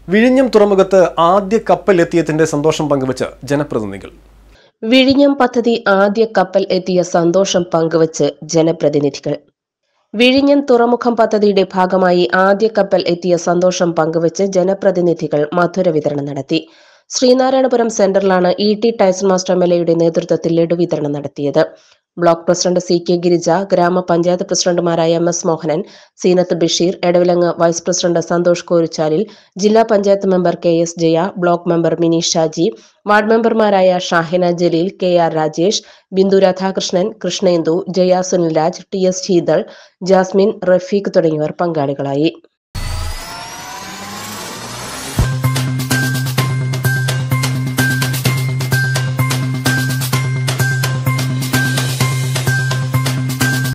വിഴിഞ്ഞം തുറമുഖത്ത് ആദ്യ കപ്പൽ എത്തിയതിന്റെ സന്തോഷം പങ്കുവച്ച് ജനപ്രതിനിധികൾ വിഴിഞ്ഞം പദ്ധതി ആദ്യ കപ്പൽ എത്തിയ സന്തോഷം പങ്കുവച്ച് ജനപ്രതിനിധികൾ വിഴിഞ്ഞം തുറമുഖം പദ്ധതിയുടെ ഭാഗമായി ആദ്യ കപ്പൽ എത്തിയ സന്തോഷം പങ്കുവച്ച് ജനപ്രതിനിധികൾ മധുര വിതരണം നടത്തി ശ്രീനാരായണപുരം സെന്ററിലാണ് ഇ ടി ടൈസൺ മാസ്റ്റർ എംഎൽഎയുടെ നേതൃത്വത്തിൽ ലഡു വിതരണം നടത്തിയത് block president C K Girija ഗ്രാമപഞ്ചായത്ത് പ്രസിഡന്റുമാരായ M S Mohanan Seenath Basheer Edavilangu vice president Santhosh കോരുച്ചാലിൽ ജില്ലാ panchayat member K S Jaya block member Mini Shaji ward മെമ്പർമാരായ Shahina Jaleel K R Rajesh Bindu Radhakrishnan Krishnendu Jaya Sunilraj T S Sheethal Jasmine Rafeeq തുടങ്ങിയവർ പങ്കാളികളായി